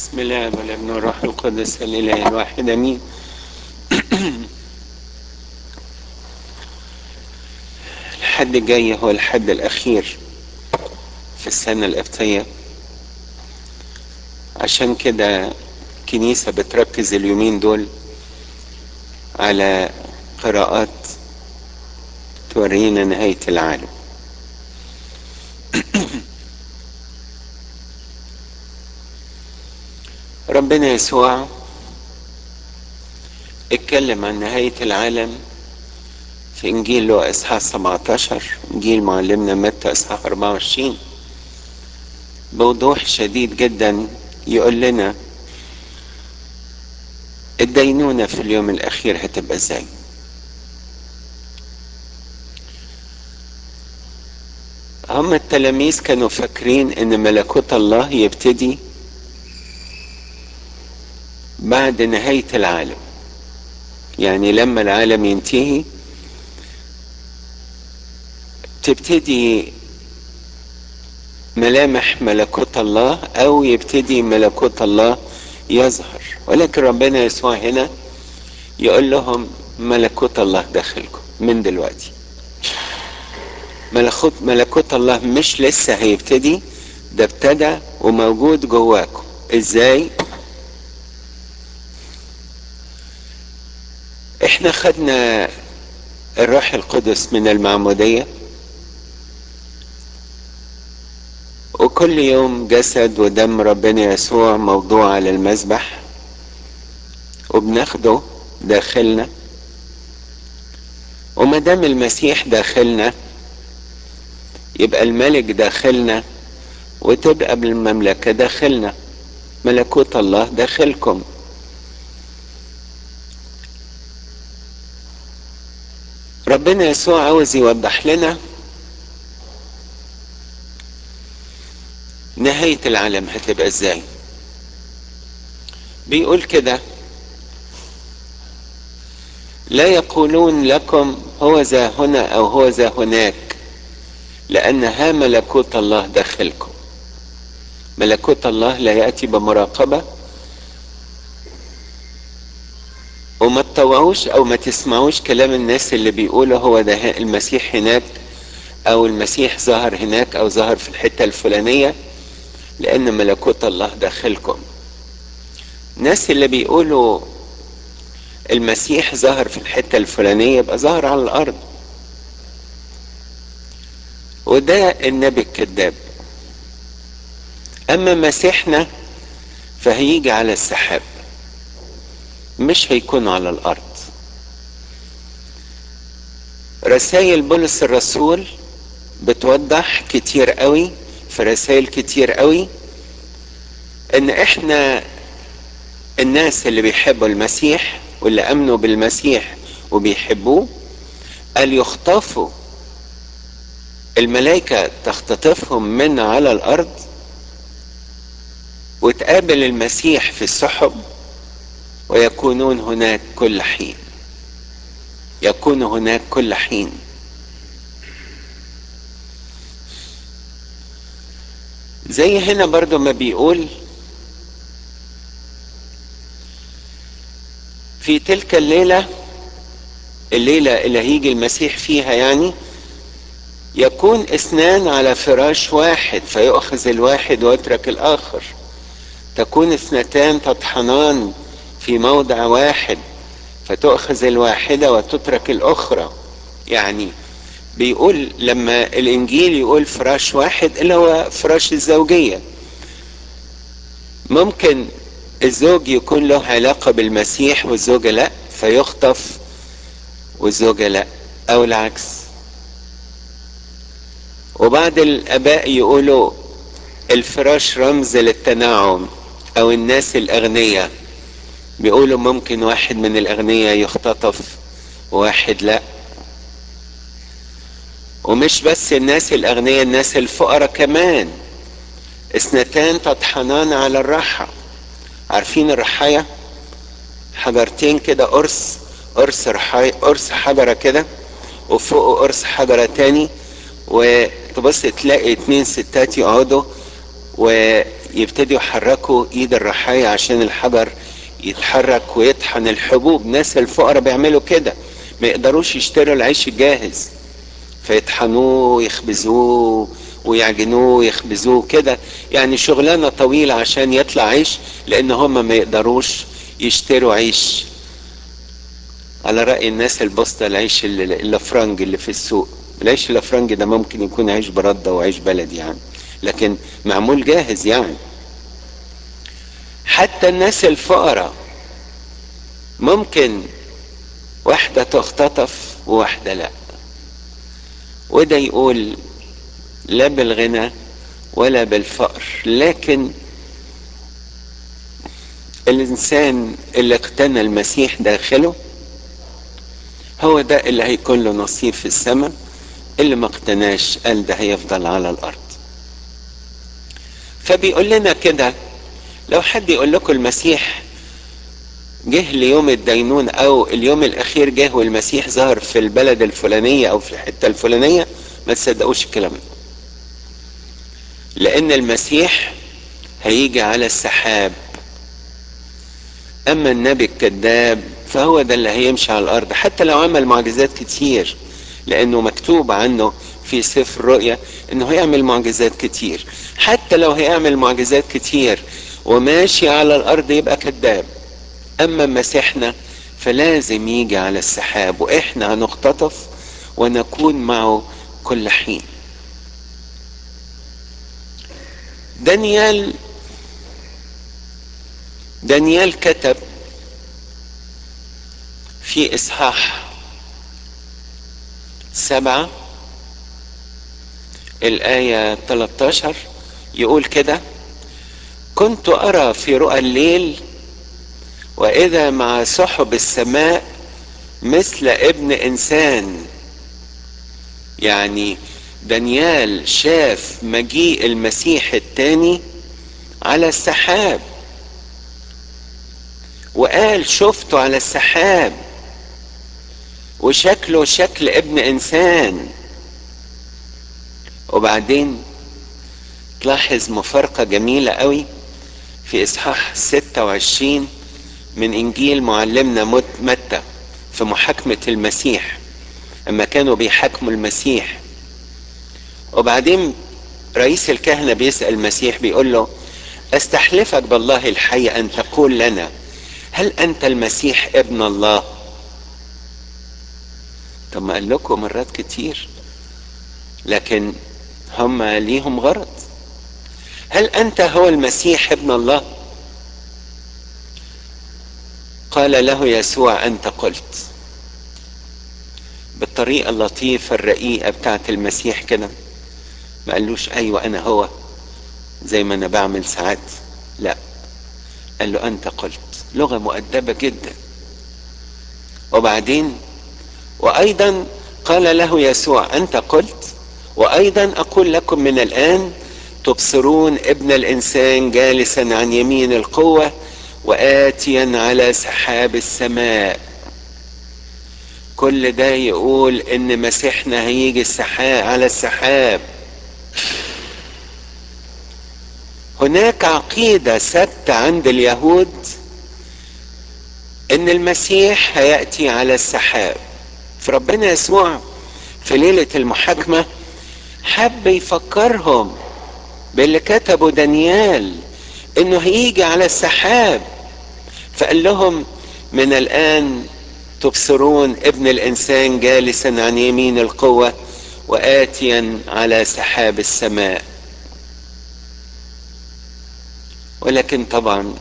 بسم الله والابن والروح القدس الاله الواحد امين الحد الجاي هو الحد الاخير في السنه القبطيه عشان كده الكنيسه بتركز اليومين دول على قراءات تورينا نهايه العالم ربنا يسوع اتكلم عن نهاية العالم في إنجيل له إصحاح 17 إنجيل معلمنا متى إصحاح 24 بوضوح شديد جدا يقول لنا الدينونة في اليوم الأخير هتبقى إزاي هم التلاميذ كانوا فاكرين إن ملكوت الله يبتدي بعد نهاية العالم يعني لما العالم ينتهي تبتدي ملامح ملكوت الله او يبتدي ملكوت الله يظهر ولكن ربنا يسوع هنا يقول لهم ملكوت الله داخلكم من دلوقتي ملكوت ملكوت الله مش لسه هيبتدي ده ابتدى وموجود جواكم ازاي احنا خدنا الروح القدس من المعمودية وكل يوم جسد ودم ربنا يسوع موضوع على المذبح وبناخده داخلنا وما دام المسيح داخلنا يبقى الملك داخلنا وتبقى بالمملكة داخلنا ملكوت الله داخلكم ربنا يسوع عاوز يوضح لنا نهاية العالم هتبقى ازاي بيقول كده لا يقولون لكم هو ذا هنا او هو ذا هناك لان ها ملكوت الله داخلكم ملكوت الله لا ياتي بمراقبه وما تطوعوش او ما تسمعوش كلام الناس اللي بيقولوا هو ده المسيح هناك او المسيح ظهر هناك او ظهر في الحتة الفلانية لان ملكوت الله داخلكم الناس اللي بيقولوا المسيح ظهر في الحتة الفلانية يبقى ظهر على الارض وده النبي الكذاب اما مسيحنا فهيجي على السحاب مش هيكون على الارض رسائل بولس الرسول بتوضح كتير قوي في رسائل كتير قوي ان احنا الناس اللي بيحبوا المسيح واللي امنوا بالمسيح وبيحبوه قال يخطفوا الملائكة تختطفهم من على الارض وتقابل المسيح في السحب ويكونون هناك كل حين يكون هناك كل حين زي هنا برضو ما بيقول في تلك الليلة الليلة اللي هيجي المسيح فيها يعني يكون اثنان على فراش واحد فيؤخذ الواحد ويترك الآخر تكون اثنتان تطحنان في موضع واحد فتؤخذ الواحدة وتترك الأخرى يعني بيقول لما الإنجيل يقول فراش واحد اللي هو فراش الزوجية ممكن الزوج يكون له علاقة بالمسيح والزوجة لا فيخطف والزوجة لا أو العكس وبعض الآباء يقولوا الفراش رمز للتناعم أو الناس الأغنياء بيقولوا ممكن واحد من الأغنياء يختطف وواحد لا ومش بس الناس الأغنياء الناس الفقراء كمان اثنتان تطحنان على الراحة عارفين الرحاية حجرتين كده قرص قرص رحاية قرص حجرة كده وفوقه قرص حجرة تاني وتبص تلاقي اتنين ستات يقعدوا ويبتدوا يحركوا ايد الرحاية عشان الحجر يتحرك ويطحن الحبوب ناس الفقراء بيعملوا كده ما يقدروش يشتروا العيش الجاهز فيطحنوه ويخبزوه ويعجنوه ويخبزوه كده يعني شغلانة طويلة عشان يطلع عيش لان هم ما يقدروش يشتروا عيش على رأي الناس البسطة العيش اللفرنج اللي في السوق العيش اللفرنج ده ممكن يكون عيش بردة وعيش بلدي يعني لكن معمول جاهز يعني حتى الناس الفقراء ممكن واحدة تختطف وواحدة لا وده يقول لا بالغنى ولا بالفقر لكن الانسان اللي اقتنى المسيح داخله هو ده اللي هيكون له نصيب في السماء اللي ما اقتناش قال ده هيفضل على الارض فبيقول لنا كده لو حد يقول لكم المسيح جه ليوم الدينون او اليوم الاخير جه والمسيح ظهر في البلد الفلانية او في الحتة الفلانية ما تصدقوش الكلام ده لان المسيح هيجي على السحاب اما النبي الكذاب فهو ده اللي هيمشي على الارض حتى لو عمل معجزات كتير لانه مكتوب عنه في سفر الرؤيا انه هيعمل معجزات كتير حتى لو هيعمل معجزات كتير وماشي على الارض يبقى كذاب اما مسيحنا فلازم يجي على السحاب واحنا هنختطف ونكون معه كل حين دانيال دانيال كتب في اصحاح سبعة الآية 13 يقول كده كنت أرى في رؤى الليل وإذا مع سحب السماء مثل ابن إنسان يعني دانيال شاف مجيء المسيح الثاني على السحاب وقال شفته على السحاب وشكله شكل ابن انسان وبعدين تلاحظ مفارقة جميلة قوي في اصحاح 26 من انجيل معلمنا متى في محاكمة المسيح اما كانوا بيحاكموا المسيح وبعدين رئيس الكهنة بيسأل المسيح بيقول له استحلفك بالله الحي ان تقول لنا هل انت المسيح ابن الله طب ما قال لكم مرات كتير لكن هم ليهم غرض هل انت هو المسيح ابن الله قال له يسوع انت قلت بالطريقة اللطيفة الرقيقة بتاعت المسيح كده ما قالوش ايوه انا هو زي ما انا بعمل ساعات لا قال له انت قلت لغة مؤدبة جدا وبعدين وايضا قال له يسوع انت قلت وايضا اقول لكم من الان تبصرون ابن الانسان جالسا عن يمين القوه واتيا على سحاب السماء كل ده يقول ان مسيحنا هيجي السحاب على السحاب هناك عقيده ثابته عند اليهود ان المسيح هياتي على السحاب فربنا يسوع في ليلة المحاكمة حب يفكرهم باللي كتبه دانيال انه هيجي على السحاب فقال لهم من الان تبصرون ابن الانسان جالسا عن يمين القوة واتيا على سحاب السماء ولكن طبعا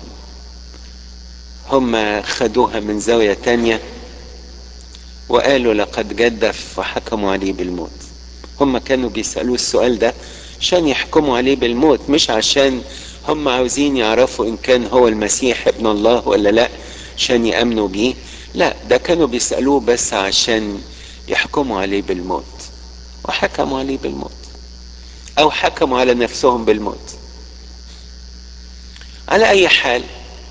هم خدوها من زاوية تانية وقالوا لقد جدف وحكموا عليه بالموت هم كانوا بيسألوه السؤال ده عشان يحكموا عليه بالموت مش عشان هم عاوزين يعرفوا ان كان هو المسيح ابن الله ولا لا عشان يأمنوا بيه لا ده كانوا بيسألوه بس عشان يحكموا عليه بالموت وحكموا عليه بالموت او حكموا على نفسهم بالموت على اي حال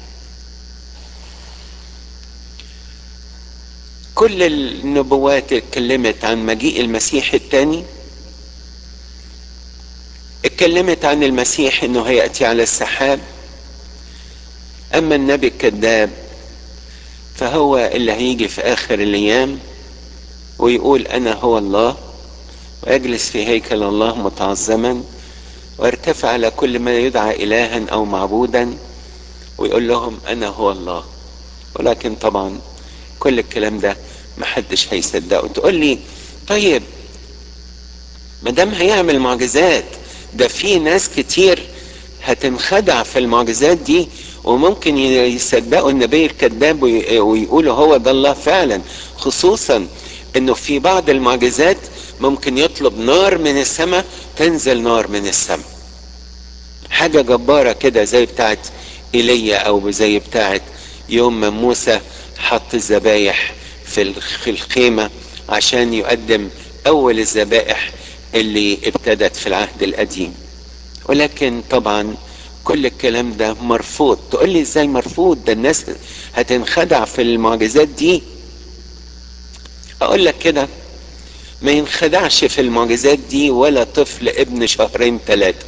كل النبوات اتكلمت عن مجيء المسيح الثاني اتكلمت عن المسيح انه هيأتي على السحاب اما النبي الكذاب فهو اللي هيجي في اخر الايام ويقول انا هو الله ويجلس في هيكل الله متعظما ويرتفع على كل ما يدعى الها او معبودا ويقول لهم انا هو الله ولكن طبعا كل الكلام ده محدش هيصدقه تقول لي طيب ما دام هيعمل معجزات ده في ناس كتير هتنخدع في المعجزات دي وممكن يصدقوا النبي الكذاب ويقولوا هو ده الله فعلا خصوصا انه في بعض المعجزات ممكن يطلب نار من السماء تنزل نار من السماء حاجة جبارة كده زي بتاعت ايليا او زي بتاعت يوم ما موسى حط الذبايح في في الخيمة عشان يقدم اول الذبائح اللي ابتدت في العهد القديم ولكن طبعا كل الكلام ده مرفوض تقول لي ازاي مرفوض ده الناس هتنخدع في المعجزات دي اقول لك كده ما ينخدعش في المعجزات دي ولا طفل ابن شهرين ثلاثة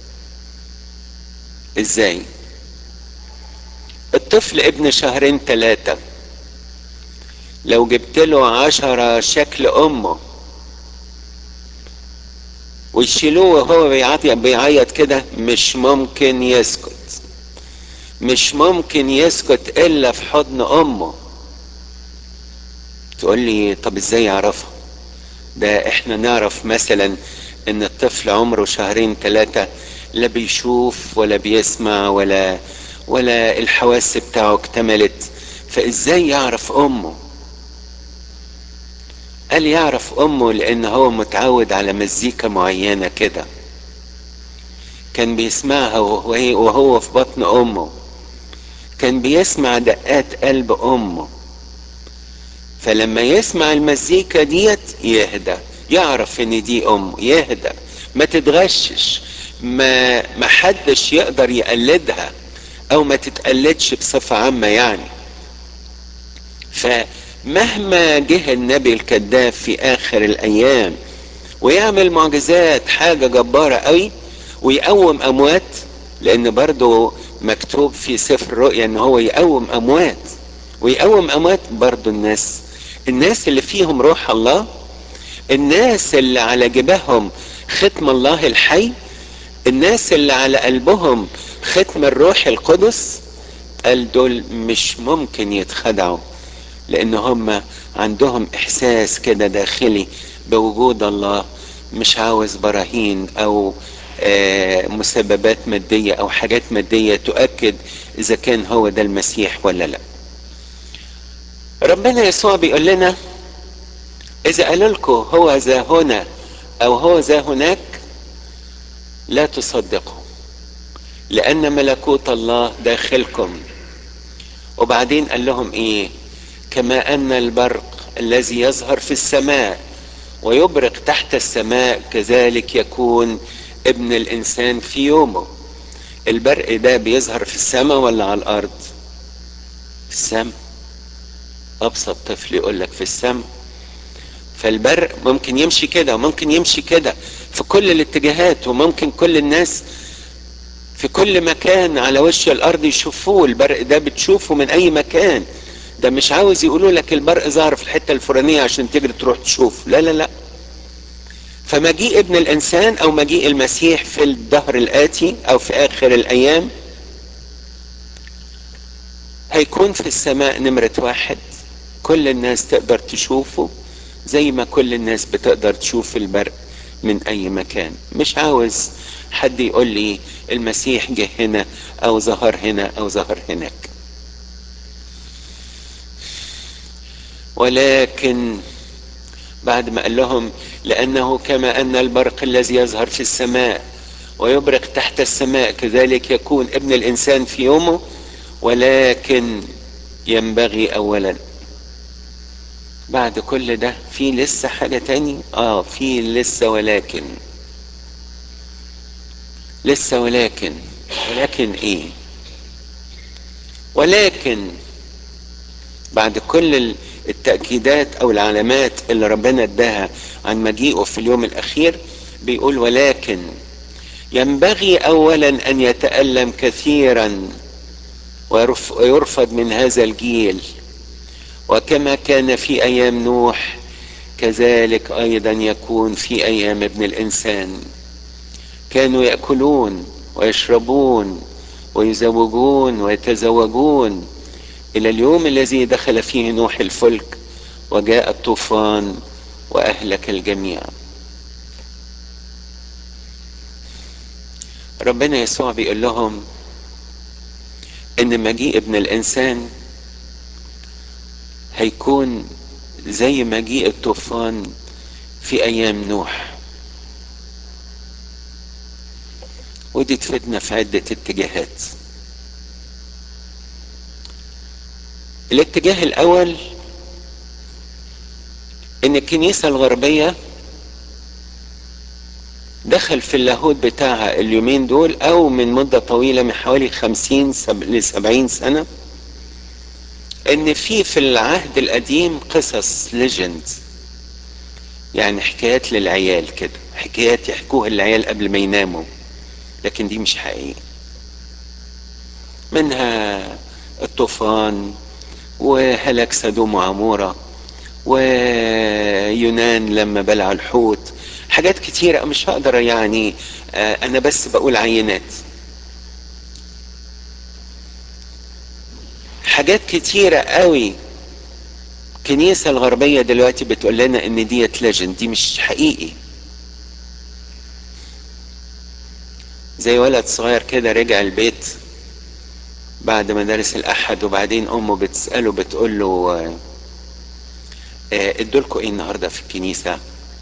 ازاي الطفل ابن شهرين ثلاثة لو جبت له عشرة شكل امه ويشيلوه وهو بيعيط بيعيط كده مش ممكن يسكت مش ممكن يسكت الا في حضن امه تقول لي طب ازاي يعرفها ده احنا نعرف مثلا ان الطفل عمره شهرين ثلاثة لا بيشوف ولا بيسمع ولا ولا الحواس بتاعه اكتملت فازاي يعرف امه قال يعرف امه لان هو متعود على مزيكا معينة كده كان بيسمعها وهو في بطن امه كان بيسمع دقات قلب امه فلما يسمع المزيكا ديت يهدى يعرف ان دي امه يهدى ما تتغشش ما ما حدش يقدر يقلدها او ما تتقلدش بصفة عامة يعني فمهما جه النبي الكذاب في اخر الايام ويعمل معجزات حاجة جبارة قوي ويقوم اموات لان برضو مكتوب في سفر الرؤيا ان هو يقوم اموات ويقوم اموات برضو الناس الناس اللي فيهم روح الله الناس اللي على جباههم ختم الله الحي الناس اللي على قلبهم ختم الروح القدس قال دول مش ممكن يتخدعوا لان هم عندهم احساس كده داخلي بوجود الله مش عاوز براهين او آه مسببات مادية او حاجات مادية تؤكد اذا كان هو ده المسيح ولا لا ربنا يسوع بيقول لنا اذا قالوا لكم هو ذا هنا او هو ذا هناك لا تصدقوا لان ملكوت الله داخلكم وبعدين قال لهم ايه كما ان البرق الذي يظهر في السماء ويبرق تحت السماء كذلك يكون ابن الانسان في يومه البرق ده بيظهر في السماء ولا على الارض في السماء ابسط طفل يقول لك في السماء فالبرق ممكن يمشي كده وممكن يمشي كده في كل الاتجاهات وممكن كل الناس في كل مكان على وش الارض يشوفوه البرق ده بتشوفه من اي مكان ده مش عاوز يقولوا لك البرق ظهر في الحته الفلانيه عشان تجري تروح تشوف لا لا لا فمجيء ابن الانسان او مجيء المسيح في الدهر الاتي او في اخر الايام هيكون في السماء نمرة واحد كل الناس تقدر تشوفه زي ما كل الناس بتقدر تشوف البرق من اي مكان مش عاوز حد يقول لي المسيح جه هنا او ظهر هنا او ظهر هناك ولكن بعد ما قال لهم لانه كما ان البرق الذي يظهر في السماء ويبرق تحت السماء كذلك يكون ابن الانسان في يومه ولكن ينبغي اولا بعد كل ده في لسه حاجة تاني اه في لسه ولكن لسه ولكن ولكن ايه ولكن بعد كل التأكيدات او العلامات اللي ربنا اداها عن مجيئه في اليوم الاخير بيقول ولكن ينبغي اولا ان يتالم كثيرا ويرفض من هذا الجيل وكما كان في ايام نوح كذلك ايضا يكون في ايام ابن الانسان كانوا ياكلون ويشربون ويزوجون ويتزوجون الى اليوم الذي دخل فيه نوح الفلك وجاء الطوفان واهلك الجميع ربنا يسوع بيقول لهم ان مجيء ابن الانسان هيكون زي مجيء الطوفان في ايام نوح ودي تفيدنا في عدة اتجاهات الاتجاه الاول ان الكنيسة الغربية دخل في اللاهوت بتاعها اليومين دول او من مدة طويلة من حوالي خمسين لسبعين سنة ان في في العهد القديم قصص ليجند يعني حكايات للعيال كده حكايات يحكوها العيال قبل ما يناموا لكن دي مش حقيقية منها الطوفان وهلاك سدوم وعمورة ويونان لما بلع الحوت حاجات كتيرة مش هقدر يعني انا بس بقول عينات حاجات كتيرة قوي الكنيسة الغربية دلوقتي بتقول لنا ان ديت ليجند دي مش حقيقي زي ولد صغير كده رجع البيت بعد مدارس الاحد وبعدين امه بتسأله بتقول له ادولكوا ايه النهاردة في الكنيسة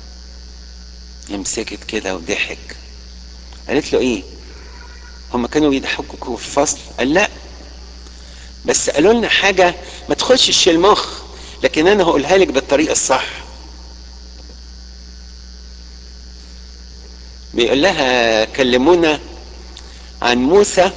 مسكت كده وضحك قالت له ايه هما كانوا بيضحكوا في الفصل قال لا بس قالوا لنا حاجة ما تخشش المخ لكن انا هقولها لك بالطريقة الصح بيقول لها كلمونا عن موسى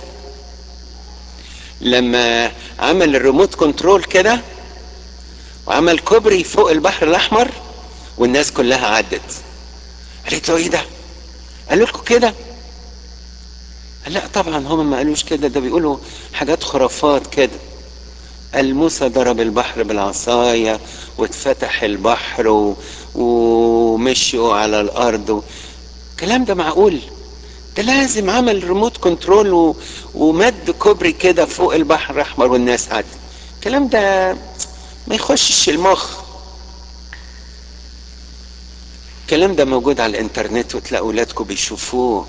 لما عمل الريموت كنترول كده وعمل كوبري فوق البحر الاحمر والناس كلها عدت قالت له ايه ده قالوا لكم كده قال لا طبعا هم ما قالوش كده ده بيقولوا حاجات خرافات كده قال موسى ضرب البحر بالعصاية واتفتح البحر و... ومشوا على الارض و... الكلام ده معقول ده لازم عمل ريموت كنترول و... ومد كوبري كده فوق البحر الاحمر والناس عدت الكلام ده ما يخشش المخ الكلام ده موجود على الانترنت وتلاقوا اولادكم بيشوفوه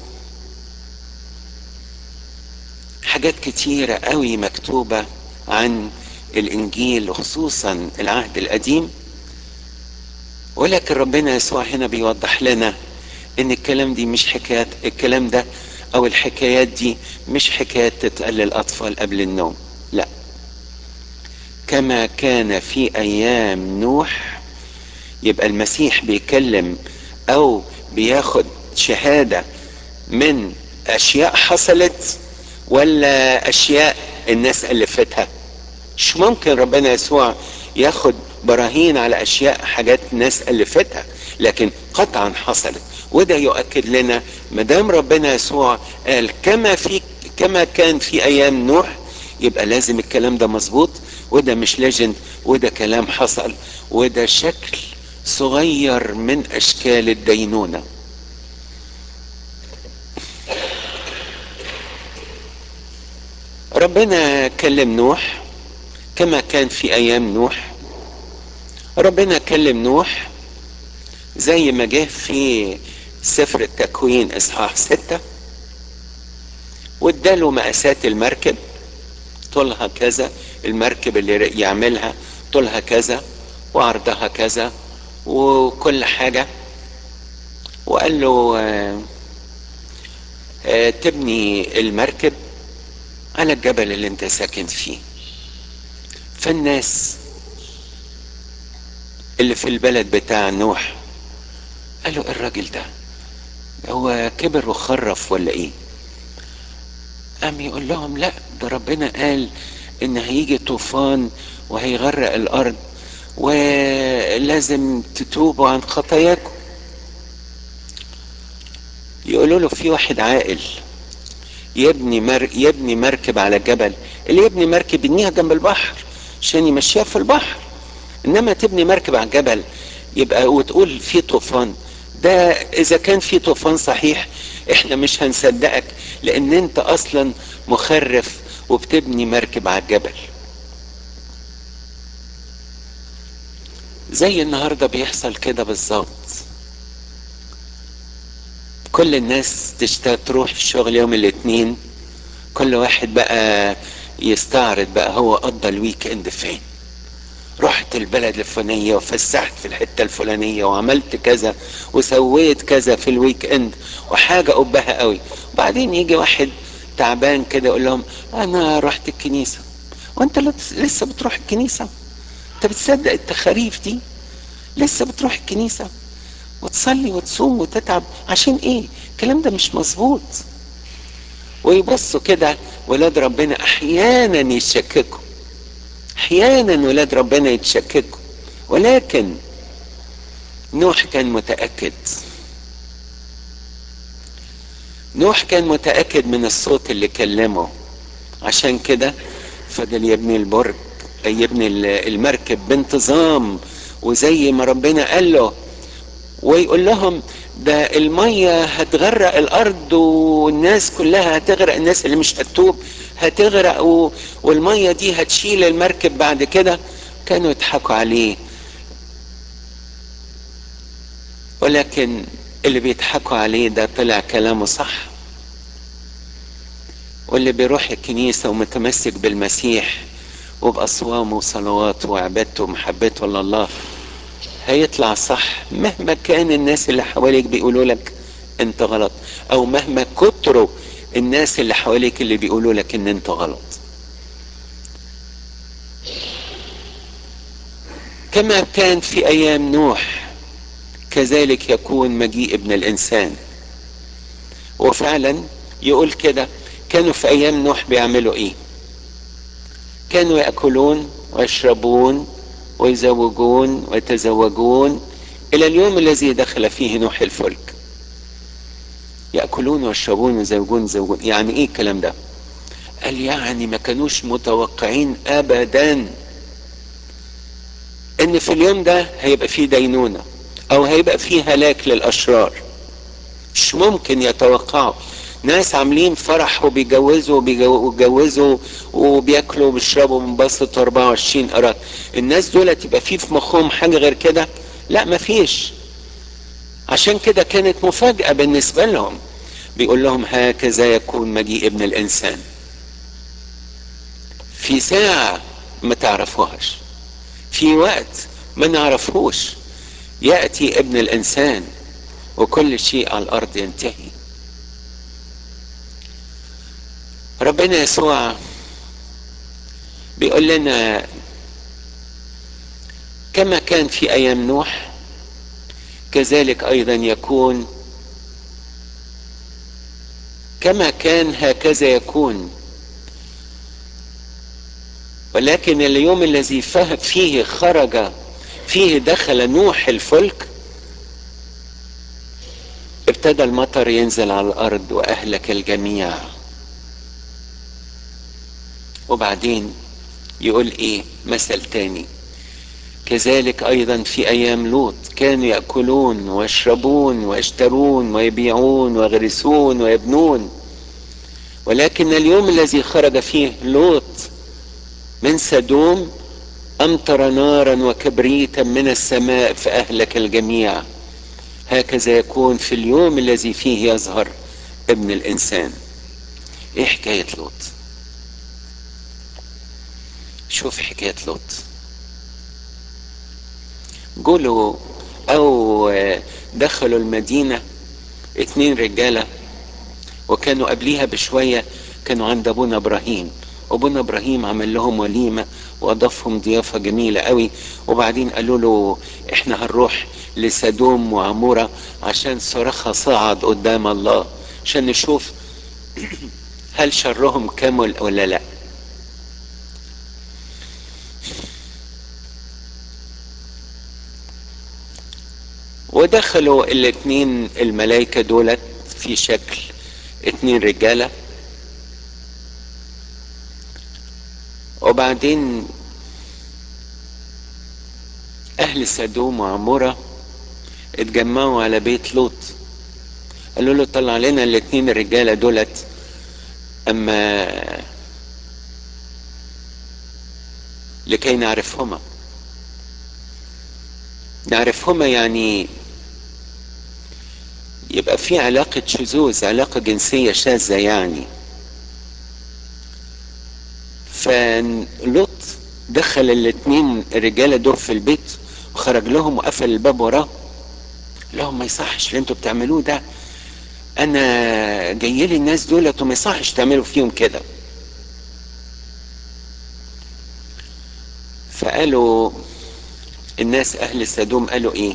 حاجات كتيرة قوي مكتوبة عن الانجيل وخصوصا العهد القديم ولكن ربنا يسوع هنا بيوضح لنا ان الكلام دي مش حكايات الكلام ده او الحكايات دي مش حكايات تتقال للاطفال قبل النوم لا كما كان في ايام نوح يبقى المسيح بيكلم او بياخد شهادة من اشياء حصلت ولا اشياء الناس الفتها مش ممكن ربنا يسوع ياخد براهين على اشياء حاجات ناس الفتها لكن قطعا حصلت وده يؤكد لنا ما دام ربنا يسوع قال كما في كما كان في ايام نوح يبقى لازم الكلام ده مظبوط وده مش ليجند وده كلام حصل وده شكل صغير من اشكال الدينونه ربنا كلم نوح كما كان في ايام نوح ربنا كلم نوح زي ما جه في سفر التكوين اصحاح ستة واداله مقاسات المركب طولها كذا المركب اللي يعملها طولها كذا وعرضها كذا وكل حاجة وقال له آه آه تبني المركب على الجبل اللي انت ساكن فيه فالناس اللي في البلد بتاع نوح قالوا الراجل ده هو كبر وخرف ولا ايه قام يقول لهم لا ده ربنا قال ان هيجي طوفان وهيغرق الارض ولازم تتوبوا عن خطاياكم يقول يقولوا له في واحد عاقل يبني مر... يبني مركب على جبل اللي يبني مركب يبنيها جنب البحر عشان يمشيها في البحر انما تبني مركب على الجبل يبقى وتقول في طوفان ده اذا كان في طوفان صحيح احنا مش هنصدقك لان انت اصلا مخرف وبتبني مركب على الجبل زي النهارده بيحصل كده بالظبط كل الناس تشتغل تروح الشغل يوم الاثنين كل واحد بقى يستعرض بقى هو قضى الويك اند فين رحت البلد الفلانية وفسحت في الحتة الفلانية وعملت كذا وسويت كذا في الويك اند وحاجة قبها قوي وبعدين يجي واحد تعبان كده يقول لهم انا رحت الكنيسة وانت لسه بتروح الكنيسة انت بتصدق التخاريف دي لسه بتروح الكنيسة وتصلي وتصوم وتتعب عشان ايه الكلام ده مش مظبوط ويبصوا كده ولاد ربنا احيانا يشككوا احيانا ولاد ربنا يتشككوا ولكن نوح كان متاكد نوح كان متاكد من الصوت اللي كلمه عشان كده فضل يبني البرج يبني المركب بانتظام وزي ما ربنا قال له ويقول لهم ده المية هتغرق الأرض والناس كلها هتغرق الناس اللي مش هتتوب هتغرق و... والمية دي هتشيل المركب بعد كده كانوا يضحكوا عليه ولكن اللي بيضحكوا عليه ده طلع كلامه صح واللي بيروح الكنيسة ومتمسك بالمسيح وبأصوامه وصلواته وعبادته ومحبته لله هيطلع صح مهما كان الناس اللي حواليك بيقولوا لك انت غلط او مهما كتروا الناس اللي حواليك اللي بيقولوا لك ان انت غلط كما كان في ايام نوح كذلك يكون مجيء ابن الانسان وفعلا يقول كده كانوا في ايام نوح بيعملوا ايه كانوا ياكلون ويشربون ويزوجون ويتزوجون الى اليوم الذي دخل فيه نوح الفلك ياكلون ويشربون ويزوجون يزوجون يعني ايه الكلام ده قال يعني ما كانوش متوقعين ابدا ان في اليوم ده هيبقى فيه دينونة او هيبقى فيه هلاك للاشرار مش ممكن يتوقعوا ناس عاملين فرح وبيجوزوا وبيجوزوا وبياكلوا وبيشربوا وبينبسطوا 24 قرات الناس دول تبقى في في مخهم حاجه غير كده لا مفيش عشان كده كانت مفاجاه بالنسبه لهم بيقول لهم هكذا يكون مجيء ابن الانسان في ساعه ما تعرفوهاش في وقت ما نعرفوش ياتي ابن الانسان وكل شيء على الارض ينتهي ربنا يسوع بيقول لنا كما كان في ايام نوح كذلك ايضا يكون كما كان هكذا يكون ولكن اليوم الذي فيه خرج فيه دخل نوح الفلك ابتدى المطر ينزل على الارض واهلك الجميع وبعدين يقول ايه مثل تاني كذلك ايضا في ايام لوط كانوا ياكلون ويشربون ويشترون ويبيعون ويغرسون ويبنون ولكن اليوم الذي خرج فيه لوط من سدوم امطر نارا وكبريتا من السماء فاهلك الجميع هكذا يكون في اليوم الذي فيه يظهر ابن الانسان ايه حكايه لوط شوف حكاية لوط قولوا او دخلوا المدينة اتنين رجالة وكانوا قبليها بشوية كانوا عند ابونا ابراهيم ابونا ابراهيم عمل لهم وليمة واضافهم ضيافة جميلة قوي وبعدين قالوا له احنا هنروح لسدوم وعمورة عشان صراخها صعد قدام الله عشان نشوف هل شرهم كمل ولا لا ودخلوا الاثنين الملائكة دولت في شكل اتنين رجالة وبعدين اهل سدوم وعمورة اتجمعوا على بيت لوط قالوا له طلع لنا الاتنين الرجالة دولت اما لكي نعرفهما نعرفهما يعني يبقى في علاقة شذوذ علاقة جنسية شاذة يعني فلوط دخل الاتنين الرجالة دول في البيت وخرج لهم وقفل الباب وراه لهم ما يصحش اللي انتوا بتعملوه ده انا جاي لي الناس دولت وما يصحش تعملوا فيهم كده فقالوا الناس اهل سدوم قالوا ايه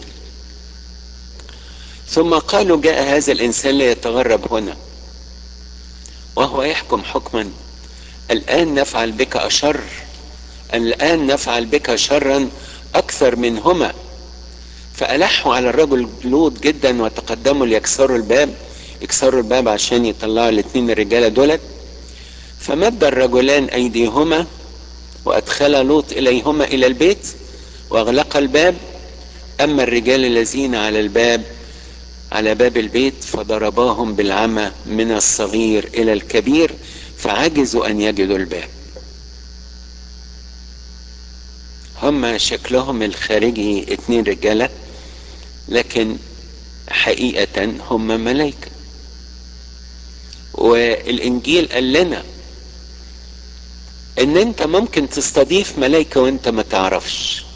ثم قالوا جاء هذا الانسان ليتغرب هنا وهو يحكم حكما الان نفعل بك اشر الان نفعل بك شرا اكثر منهما فالحوا على الرجل لوط جدا وتقدموا ليكسروا الباب يكسروا الباب عشان يطلعوا الاثنين الرجاله دولت فمد الرجلان ايديهما وادخل لوط اليهما الى البيت واغلق الباب اما الرجال الذين على الباب على باب البيت فضرباهم بالعمى من الصغير الى الكبير فعجزوا ان يجدوا الباب هم شكلهم الخارجي اتنين رجالة لكن حقيقة هم ملايكة والانجيل قال لنا ان انت ممكن تستضيف ملايكة وانت ما تعرفش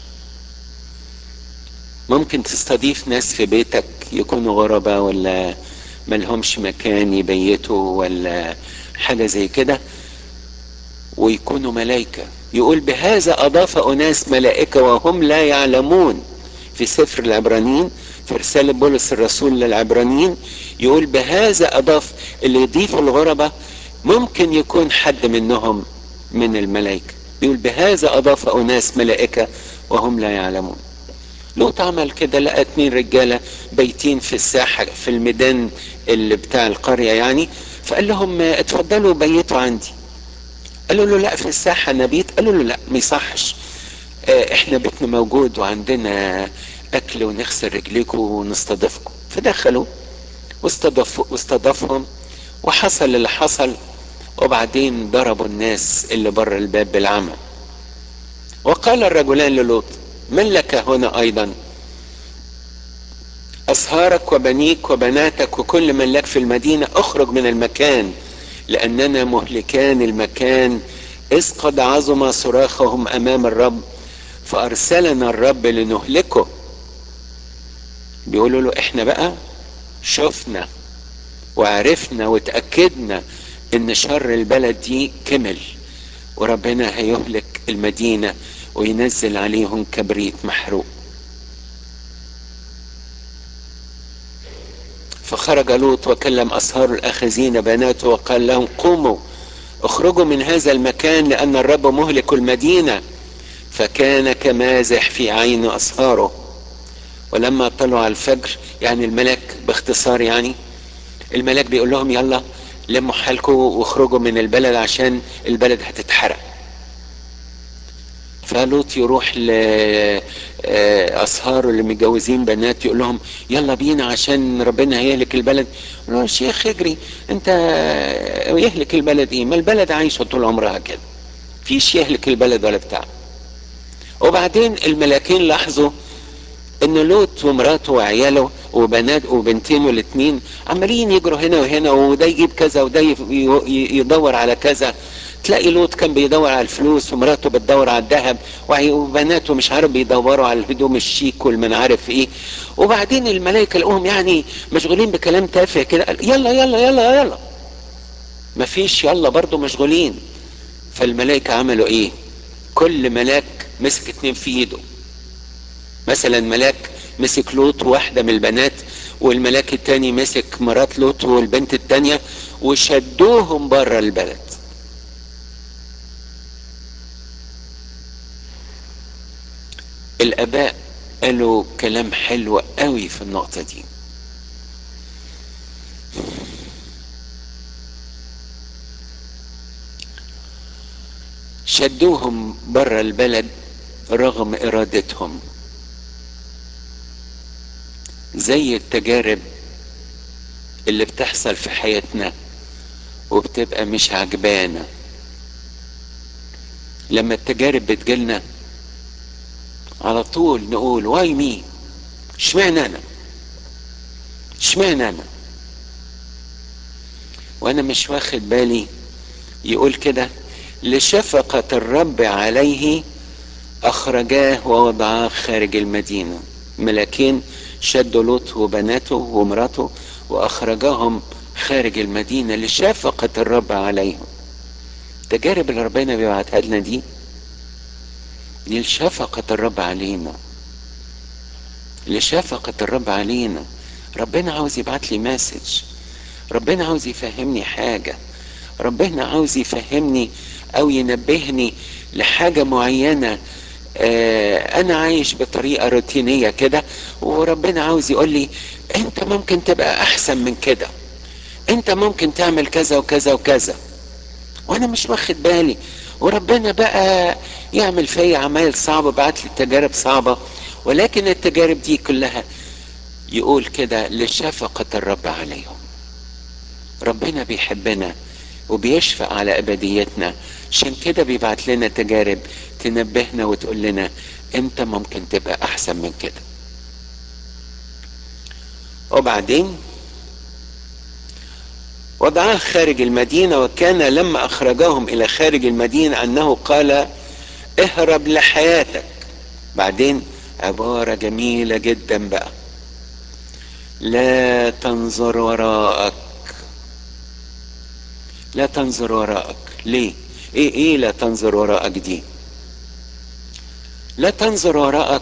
ممكن تستضيف ناس في بيتك يكونوا غرباء ولا ملهمش مكان يبيتوا ولا حاجة زي كده ويكونوا ملايكة يقول بهذا أضاف أناس ملائكة وهم لا يعلمون في سفر العبرانيين في رسالة بولس الرسول للعبرانيين يقول بهذا أضاف اللي يضيف الغربة ممكن يكون حد منهم من الملائكة يقول بهذا أضاف أناس ملائكة وهم لا يعلمون لوط عمل كده لقى اتنين رجاله بايتين في الساحه في الميدان اللي بتاع القريه يعني فقال لهم اتفضلوا بيتوا عندي قالوا له لا في الساحه نبيت قالوا له لا ما يصحش اه احنا بيتنا موجود وعندنا اكل ونغسل رجليكم ونستضيفكم فدخلوا واستضافوا واستضافهم وحصل اللي حصل وبعدين ضربوا الناس اللي بره الباب بالعمى وقال الرجلان للوط من لك هنا ايضا اصهارك وبنيك وبناتك وكل من لك في المدينة اخرج من المكان لاننا مهلكان المكان اذ قد عظم صراخهم امام الرب فارسلنا الرب لنهلكه بيقولوا له احنا بقى شفنا وعرفنا وتأكدنا ان شر البلد دي كمل وربنا هيهلك المدينة وينزل عليهم كبريت محروق فخرج لوط وكلم أصهار الأخذين بناته وقال لهم قوموا اخرجوا من هذا المكان لأن الرب مهلك المدينة فكان كمازح في عين أصهاره ولما طلعوا على الفجر يعني الملك باختصار يعني الملاك بيقول لهم يلا لموا حالكم واخرجوا من البلد عشان البلد هتتحرق فلوط يروح لأصهاره اللي متجوزين بنات يقول لهم يلا بينا عشان ربنا هيهلك البلد يقول له الشيخ اجري انت يهلك البلد ايه ما البلد عايشة طول عمرها كده فيش يهلك البلد ولا بتاع وبعدين الملاكين لاحظوا ان لوط ومراته وعياله وبنات وبنتين الاثنين عمالين يجروا هنا وهنا وده يجيب كذا وده يدور على كذا تلاقي لوط كان بيدور على الفلوس ومراته بتدور على الذهب وبناته مش عارف بيدوروا على الهدوم الشيك والمن عارف ايه وبعدين الملائكه لقوهم يعني مشغولين بكلام تافه كده يلا يلا يلا يلا مفيش يلا برضه مشغولين فالملائكه عملوا ايه كل ملاك مسك اتنين في ايده مثلا ملاك مسك لوط واحدة من البنات والملاك التاني مسك مرات لوط والبنت التانية وشدوهم بره البلد الاباء قالوا كلام حلو قوي في النقطة دي شدوهم بره البلد رغم ارادتهم زي التجارب اللي بتحصل في حياتنا وبتبقى مش عجبانا لما التجارب بتجيلنا على طول نقول واي مي اشمعنى انا اشمعنى انا وانا مش واخد بالي يقول كده لشفقة الرب عليه اخرجاه ووضعاه خارج المدينة ملاكين شدوا لوط وبناته ومراته واخرجاهم خارج المدينة لشفقة الرب عليهم التجارب اللي ربنا بيبعتها لنا دي دي لشفقة الرب علينا لشفقة الرب علينا ربنا عاوز يبعت لي مسج ربنا عاوز يفهمني حاجة ربنا عاوز يفهمني او ينبهني لحاجة معينة آه انا عايش بطريقة روتينية كده وربنا عاوز يقول لي انت ممكن تبقى احسن من كده انت ممكن تعمل كذا وكذا وكذا وانا مش واخد بالي وربنا بقى يعمل فيا عمايل صعبة بعت لي تجارب صعبة ولكن التجارب دي كلها يقول كده لشفقة الرب عليهم ربنا بيحبنا وبيشفق على ابديتنا عشان كده بيبعت لنا تجارب تنبهنا وتقول لنا انت ممكن تبقى احسن من كده وبعدين وضعاه خارج المدينة وكان لما أخرجهم إلى خارج المدينة أنه قال اهرب لحياتك بعدين عبارة جميلة جدا بقى لا تنظر وراءك لا تنظر وراءك ليه ايه ايه لا تنظر وراءك دي لا تنظر وراءك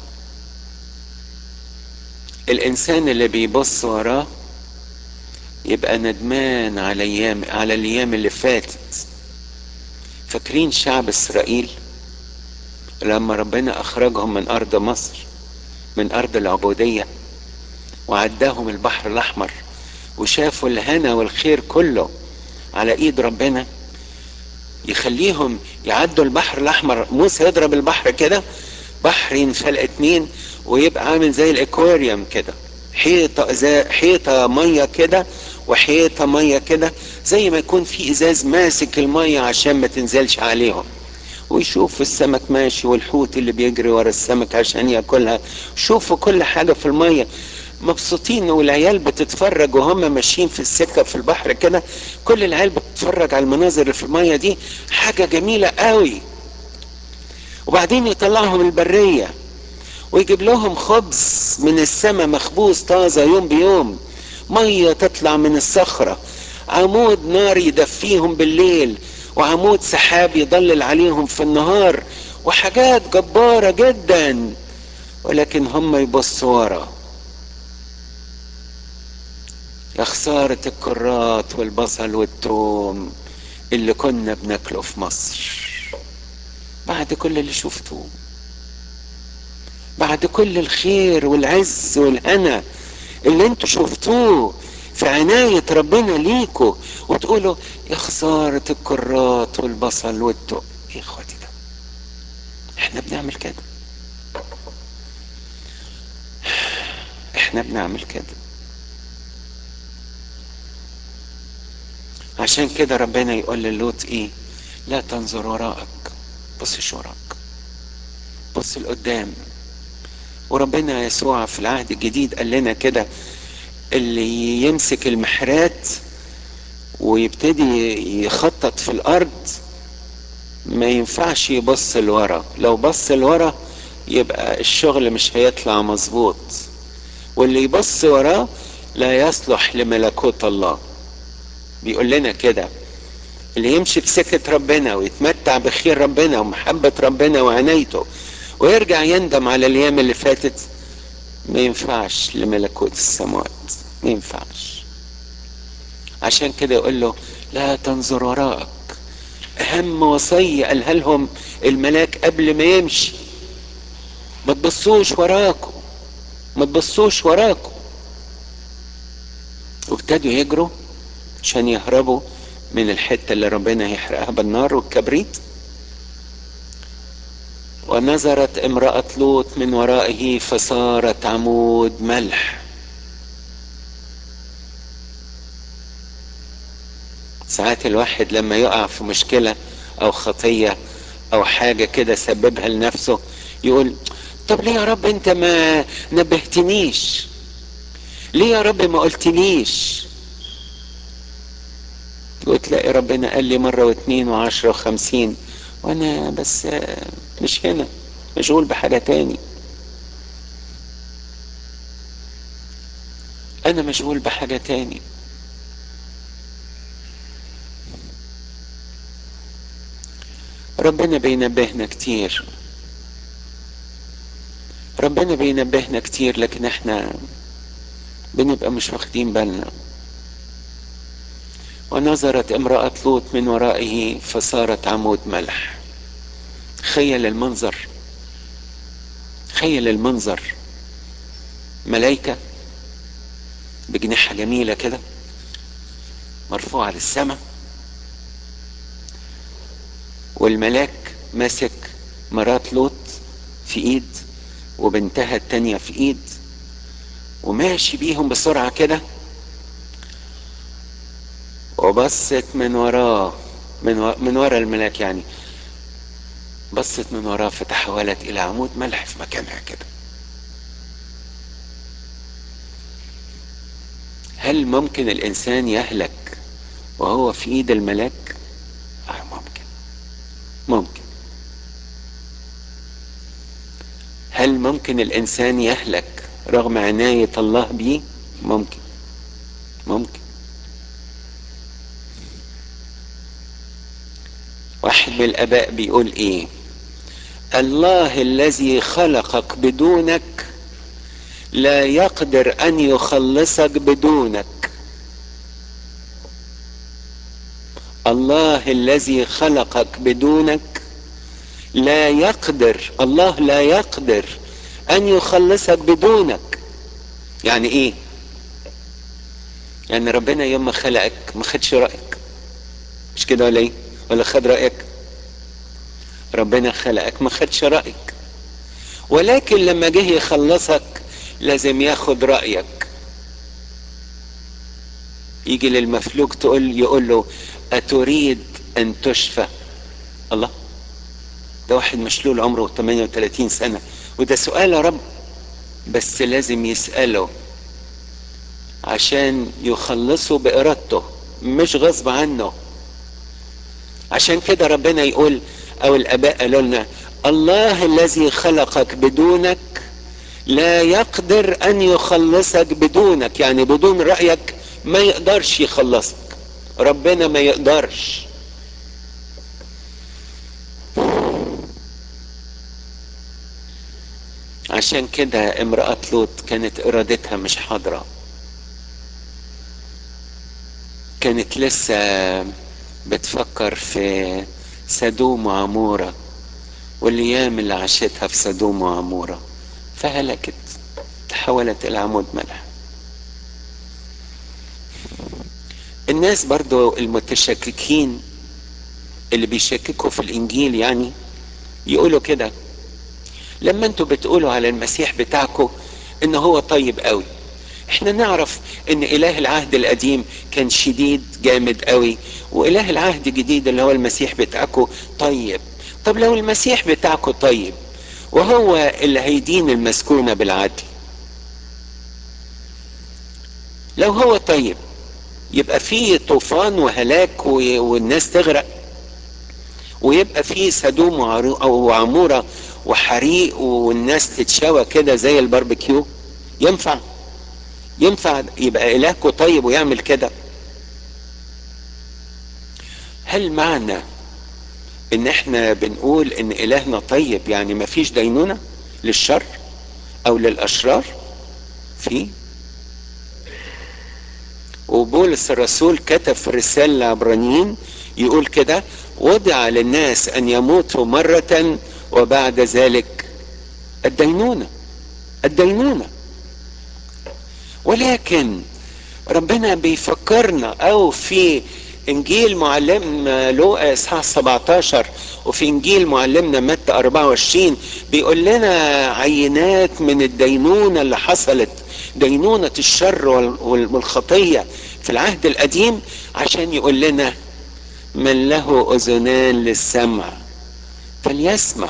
الانسان اللي بيبص وراه يبقى ندمان على ايام على الايام اللي فاتت فاكرين شعب اسرائيل لما ربنا اخرجهم من ارض مصر من ارض العبوديه وعداهم البحر الاحمر وشافوا الهنا والخير كله على ايد ربنا يخليهم يعدوا البحر الاحمر موسى يضرب البحر كده بحر ينفلق اتنين ويبقى عامل زي الاكواريوم كده حيطه زي حيطه ميه كده وحيطه ميه كده زي ما يكون في ازاز ماسك الميه عشان ما تنزلش عليهم ويشوف السمك ماشي والحوت اللي بيجري ورا السمك عشان ياكلها شوفوا كل حاجه في الميه مبسوطين والعيال بتتفرج وهم ماشيين في السكه في البحر كده كل العيال بتتفرج على المناظر اللي في الميه دي حاجه جميله قوي وبعدين يطلعهم البريه ويجيب لهم خبز من السماء مخبوز طازه يوم بيوم ميه تطلع من الصخره عمود نار يدفيهم بالليل وعمود سحاب يضلل عليهم في النهار وحاجات جباره جدا ولكن هم يبصوا ورا يا خسارة الكرات والبصل والثوم اللي كنا بناكله في مصر بعد كل اللي شفتوه بعد كل الخير والعز والهنا اللي انتوا شفتوه في عناية ربنا ليكوا وتقولوا يا خسارة الكرات والبصل والثوم يا اخواتي ده احنا بنعمل كده احنا بنعمل كده عشان كده ربنا يقول للوط ايه لا تنظر وراءك بصش وراك بص لقدام وربنا يسوع في العهد الجديد قال لنا كده اللي يمسك المحرات ويبتدي يخطط في الارض ما ينفعش يبص لورا لو بص لورا يبقى الشغل مش هيطلع مظبوط واللي يبص وراه لا يصلح لملكوت الله بيقول لنا كده اللي يمشي في سكة ربنا ويتمتع بخير ربنا ومحبة ربنا وعنايته ويرجع يندم على الايام اللي فاتت ما ينفعش لملكوت السماوات ما ينفعش عشان كده يقول له لا تنظر وراءك اهم وصية قالها لهم الملاك قبل ما يمشي ما تبصوش وراكم ما تبصوش وراكم وابتدوا يجروا عشان يهربوا من الحتة اللي ربنا هيحرقها بالنار والكبريت ونظرت امرأة لوط من ورائه فصارت عمود ملح ساعات الواحد لما يقع في مشكلة او خطية او حاجة كده سببها لنفسه يقول طب ليه يا رب انت ما نبهتنيش ليه يا رب ما قلتليش وتلاقي ربنا قال لي مرة واثنين وعشرة وخمسين وانا بس مش هنا مشغول بحاجة تاني انا مشغول بحاجة تاني ربنا بينبهنا كتير ربنا بينبهنا كتير لكن احنا بنبقى مش واخدين بالنا ونظرت امرأة لوط من ورائه فصارت عمود ملح تخيل المنظر تخيل المنظر ملايكة بجناحها جميلة كده مرفوعة للسماء والملاك ماسك مرات لوط في ايد وبنتها التانية في ايد وماشي بيهم بسرعة كده وبصت من وراه من, و... من ورا الملاك يعني بصت من وراه فتحولت الى عمود ملح في مكانها كده هل ممكن الانسان يهلك وهو في ايد الملاك آه ممكن ممكن هل ممكن الانسان يهلك رغم عناية الله بيه ممكن ممكن واحد من الاباء بيقول ايه الله الذي خلقك بدونك لا يقدر ان يخلصك بدونك الله الذي خلقك بدونك لا يقدر الله لا يقدر ان يخلصك بدونك يعني ايه يعني ربنا يوم ما خلقك ما خدش رايك مش كده ولا ايه ولا خد رايك ربنا خلقك ما خدش رايك ولكن لما جه يخلصك لازم ياخد رايك يجي للمفلوج تقول يقول له اتريد ان تشفى الله ده واحد مشلول عمره 38 سنه وده سؤال يا رب بس لازم يساله عشان يخلصه بارادته مش غصب عنه عشان كده ربنا يقول او الاباء قالوا لنا الله الذي خلقك بدونك لا يقدر ان يخلصك بدونك يعني بدون رايك ما يقدرش يخلصك ربنا ما يقدرش عشان كده امرأة لوط كانت ارادتها مش حاضرة كانت لسه بتفكر في سدوم وعمورة والايام اللي عاشتها في سدوم وعمورة فهلكت تحولت الى عمود ملح الناس برضو المتشككين اللي بيشككوا في الانجيل يعني يقولوا كده لما انتوا بتقولوا على المسيح بتاعكم ان هو طيب قوي احنا نعرف ان اله العهد القديم كان شديد جامد قوي واله العهد الجديد اللي هو المسيح بتاعكم طيب طب لو المسيح بتاعكم طيب وهو اللي هيدين المسكونة بالعدل لو هو طيب يبقى في طوفان وهلاك والناس تغرق ويبقى في سدوم وعمورة وحريق والناس تتشوى كده زي الباربيكيو ينفع ينفع يبقى إلهكم طيب ويعمل كده هل معنى ان احنا بنقول ان الهنا طيب يعني ما فيش دينونة للشر او للاشرار في وبولس الرسول كتب في الرسالة العبرانيين يقول كده وضع للناس ان يموتوا مرة وبعد ذلك الدينونة الدينونة ولكن ربنا بيفكرنا او في انجيل معلم لوقا اصحاح 17 وفي انجيل معلمنا متى 24 بيقول لنا عينات من الدينونة اللي حصلت دينونة الشر والخطية في العهد القديم عشان يقول لنا من له اذنان للسمع فليسمع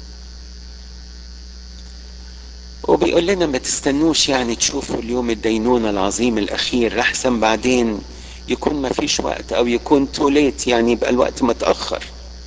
وبيقول لنا ما تستنوش يعني تشوفوا اليوم الدينونة العظيم الأخير لحسن بعدين يكون ما فيش وقت أو يكون توليت يعني يبقى الوقت متأخر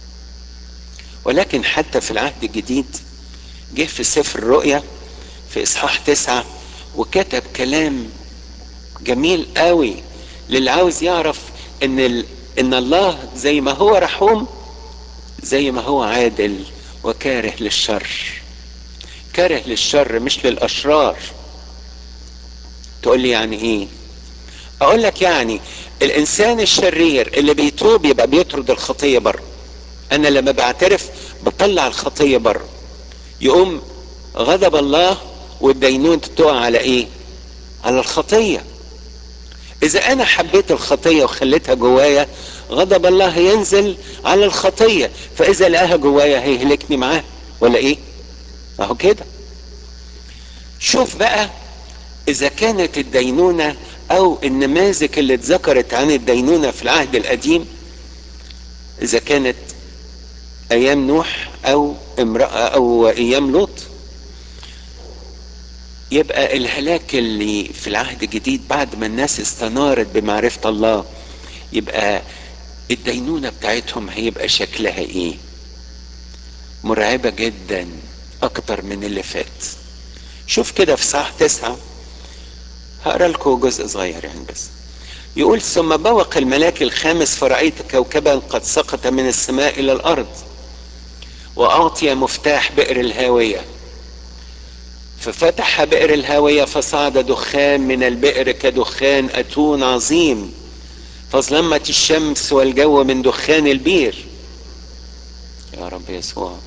ولكن حتى في العهد الجديد جه في سفر الرؤيا في إصحاح تسعة وكتب كلام جميل قوي للي عاوز يعرف إن ال... إن الله زي ما هو رحوم زي ما هو عادل وكاره للشر كاره للشر مش للاشرار تقول لي يعني ايه اقول لك يعني الانسان الشرير اللي بيتوب يبقى بيطرد الخطيه بره انا لما بعترف بطلع الخطيه بره يقوم غضب الله والدينون تقع على ايه على الخطيه اذا انا حبيت الخطيه وخليتها جوايا غضب الله هينزل على الخطيه فاذا لقاها جوايا هيهلكني معاه ولا ايه اهو كده شوف بقى اذا كانت الدينونة او النماذج اللي اتذكرت عن الدينونة في العهد القديم اذا كانت ايام نوح او امرأة او ايام لوط يبقى الهلاك اللي في العهد الجديد بعد ما الناس استنارت بمعرفة الله يبقى الدينونة بتاعتهم هيبقى شكلها ايه مرعبة جدا اكتر من اللي فات شوف كده في صح تسعة هقرا لكم جزء صغير يعني بس يقول ثم بوق الملاك الخامس فرأيت كوكبا قد سقط من السماء إلى الأرض وأعطي مفتاح بئر الهاوية ففتح بئر الهاوية فصعد دخان من البئر كدخان أتون عظيم فظلمت الشمس والجو من دخان البير يا رب يسوع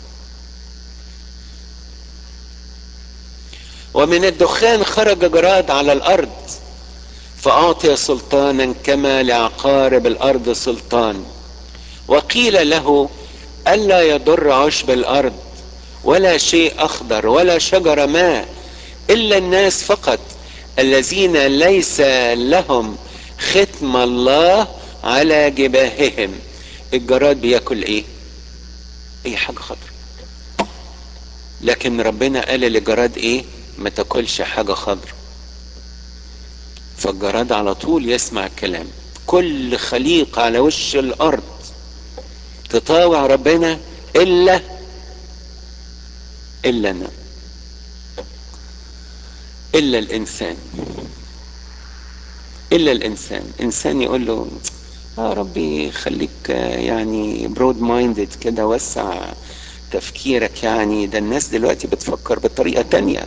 ومن الدخان خرج جراد على الارض فاعطي سلطانا كما لعقارب الارض سلطان وقيل له الا يضر عشب الارض ولا شيء اخضر ولا شجر ماء الا الناس فقط الذين ليس لهم ختم الله على جباههم الجراد بياكل ايه اي حاجه خضر لكن ربنا قال للجراد ايه ما تاكلش حاجة خضر فالجراد على طول يسمع الكلام كل خليقة على وش الأرض تطاوع ربنا إلا إلا أنا إلا الإنسان إلا الإنسان إنسان يقول له يا ربي خليك يعني برود مايندد كده وسع تفكيرك يعني ده الناس دلوقتي بتفكر بطريقة تانية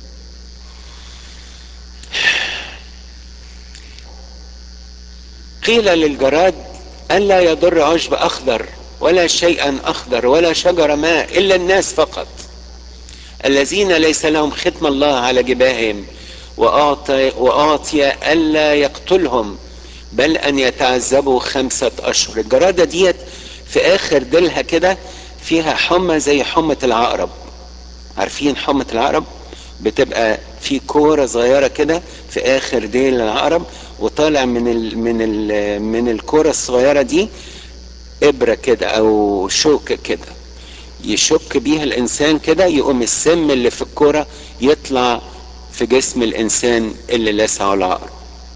قيل للجراد ألا يضر عشب أخضر ولا شيئا أخضر ولا شجر ماء إلا الناس فقط الذين ليس لهم ختم الله على جباههم وأعطي, وأعطي ألا يقتلهم بل أن يتعذبوا خمسة أشهر الجرادة ديت في آخر ديلها كده فيها حمى زي حمى العقرب عارفين حمى العقرب بتبقى في كورة صغيرة كده في آخر ديل العقرب وطالع من ال من ال من الكرة الصغيرة دي إبرة كده أو شوكة كده يشك بيها الإنسان كده يقوم السم اللي في الكرة يطلع في جسم الإنسان اللي لسعه العقرب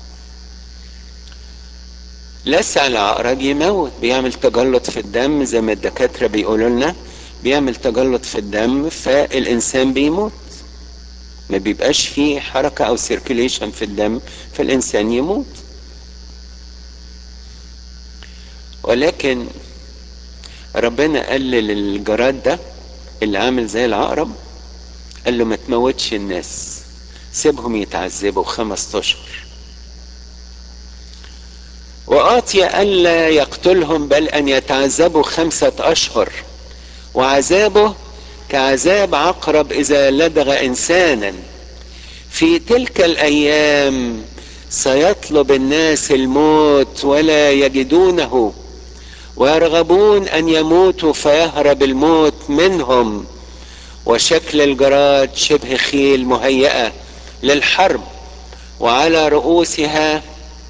لسع العقرب يموت بيعمل تجلط في الدم زي ما الدكاترة بيقولوا لنا بيعمل تجلط في الدم فالإنسان بيموت ما بيبقاش فيه حركة أو سيركيليشن في الدم فالإنسان يموت ولكن ربنا قال للجراد ده اللي عامل زي العقرب قال له ما تموتش الناس سيبهم يتعذبوا خمس اشهر وأعطي ألا يقتلهم بل أن يتعذبوا خمسة أشهر وعذابه كعذاب عقرب إذا لدغ إنسانا في تلك الأيام سيطلب الناس الموت ولا يجدونه ويرغبون ان يموتوا فيهرب الموت منهم وشكل الجراد شبه خيل مهيئه للحرب وعلى رؤوسها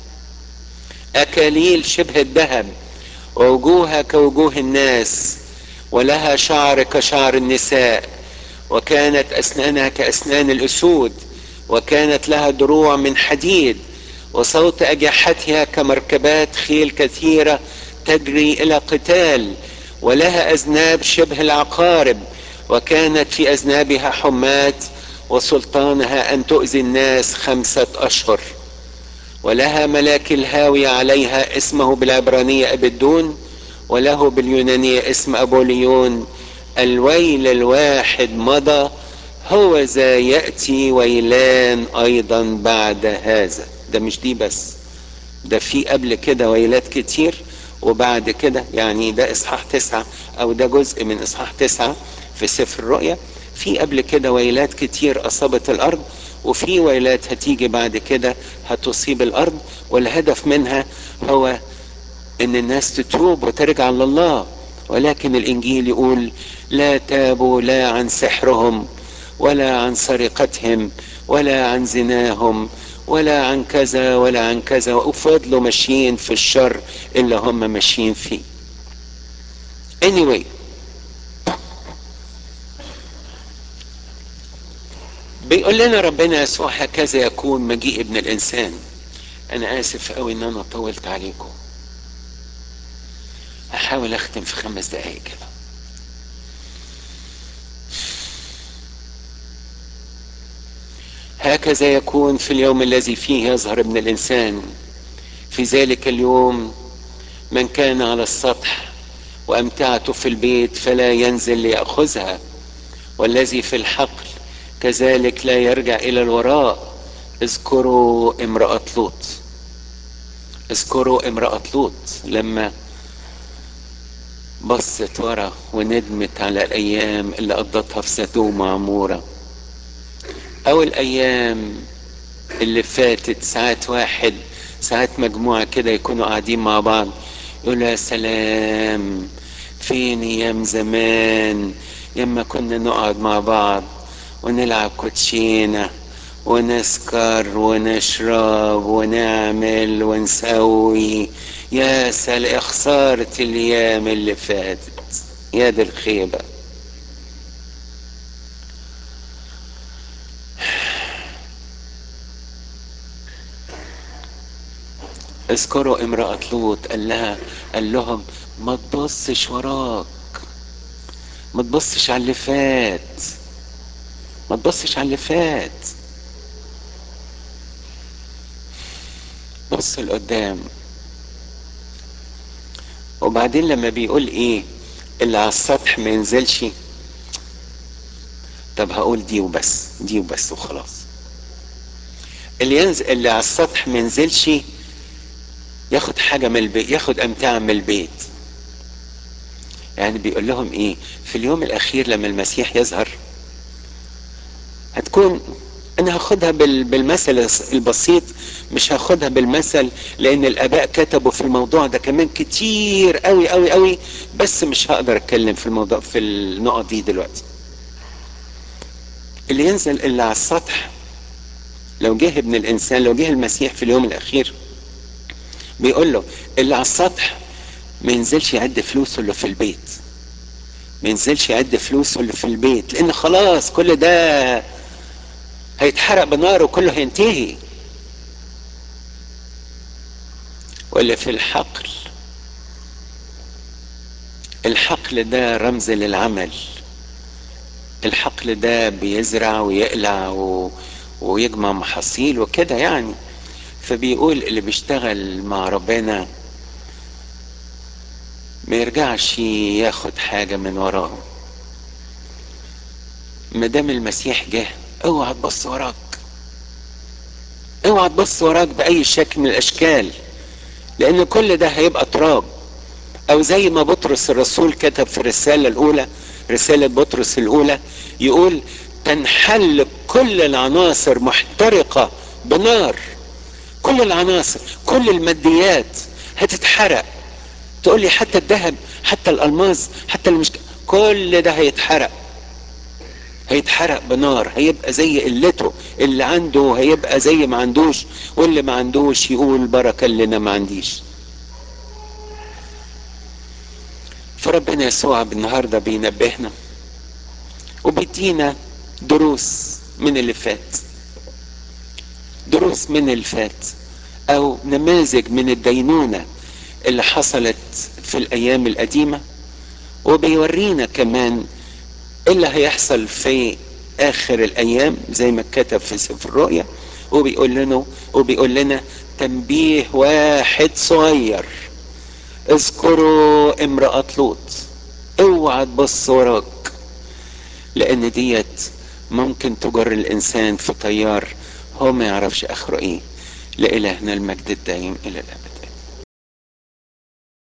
اكاليل شبه الذهب ووجوهها كوجوه الناس ولها شعر كشعر النساء وكانت اسنانها كاسنان الاسود وكانت لها دروع من حديد وصوت اجحتها كمركبات خيل كثيره تجري الى قتال ولها اذناب شبه العقارب وكانت في اذنابها حمات وسلطانها ان تؤذي الناس خمسه اشهر ولها ملاك الهاوية عليها اسمه بالعبرانية أبدون وله باليونانية اسم أبوليون الويل الواحد مضى هو ذا يأتي ويلان أيضا بعد هذا ده مش دي بس ده في قبل كده ويلات كتير وبعد كده يعني ده إصحاح تسعة أو ده جزء من إصحاح تسعة في سفر الرؤيا في قبل كده ويلات كتير أصابت الأرض وفي ويلات هتيجي بعد كده هتصيب الأرض والهدف منها هو إن الناس تتوب وترجع لله ولكن الإنجيل يقول لا تابوا لا عن سحرهم ولا عن سرقتهم ولا عن زناهم ولا عن كذا ولا عن كذا وفضلوا ماشيين في الشر اللي هم ماشيين فيه anyway بيقول لنا ربنا يسوع هكذا يكون مجيء ابن الانسان انا اسف قوي ان انا طولت عليكم هحاول اختم في خمس دقايق كده هكذا يكون في اليوم الذي فيه يظهر ابن الانسان في ذلك اليوم من كان على السطح وامتعته في البيت فلا ينزل ليأخذها والذي في الحقل كذلك لا يرجع الى الوراء اذكروا امرأة لوط اذكروا امرأة لوط لما بصت ورا وندمت على الايام اللي قضتها في سدوم وعمورة او الايام اللي فاتت ساعات واحد ساعات مجموعة كده يكونوا قاعدين مع بعض يقول يا سلام فين ايام زمان لما كنا نقعد مع بعض ونلعب كوتشينة ونسكر ونشرب ونعمل ونسوي يا سل خسارة الايام اللي فاتت يا دي الخيبة اذكروا امرأة لوط قال لها قال لهم ما تبصش وراك ما تبصش على اللي فات ما تبصش على اللي فات بص لقدام وبعدين لما بيقول ايه اللي على السطح ما ينزلش طب هقول دي وبس دي وبس وخلاص اللي ينزل اللي على السطح ما ينزلش ياخد حاجة من البيت ياخد امتعة من البيت يعني بيقول لهم ايه في اليوم الاخير لما المسيح يظهر هتكون انا هاخدها بالمثل البسيط مش هاخدها بالمثل لان الاباء كتبوا في الموضوع ده كمان كتير قوي قوي قوي بس مش هقدر اتكلم في الموضوع في النقط دي دلوقتي اللي ينزل اللي على السطح لو جه ابن الانسان لو جه المسيح في اليوم الاخير بيقول له اللي على السطح ما ينزلش يعد فلوسه اللي في البيت ما ينزلش يعد فلوسه اللي في البيت لان خلاص كل ده هيتحرق بنار وكله هينتهي واللي في الحقل الحقل ده رمز للعمل الحقل ده بيزرع ويقلع و... ويجمع محاصيل وكده يعني فبيقول اللي بيشتغل مع ربنا ما يرجعش ياخد حاجة من وراه ما دام المسيح جه اوعى تبص وراك اوعى تبص وراك بأي شكل من الأشكال لأن كل ده هيبقى تراب أو زي ما بطرس الرسول كتب في الرسالة الأولى رسالة بطرس الأولى يقول تنحل كل العناصر محترقة بنار كل العناصر كل الماديات هتتحرق تقول لي حتى الذهب حتى الالماس حتى المش... كل ده هيتحرق هيتحرق بنار هيبقى زي قلته اللي عنده هيبقى زي ما عندوش واللي ما عندوش يقول بركة اللي انا ما عنديش فربنا يسوع النهاردة بينبهنا وبيدينا دروس من اللي فات دروس من اللي فات او نماذج من الدينونة اللي حصلت في الايام القديمة وبيورينا كمان ايه اللي هيحصل في اخر الايام زي ما اتكتب في سفر الرؤيا وبيقول لنا وبيقول لنا تنبيه واحد صغير اذكروا امرأة لوط اوعى تبص وراك لان ديت ممكن تجر الانسان في طيار هو ما يعرفش اخره ايه لالهنا المجد الدائم الى الابد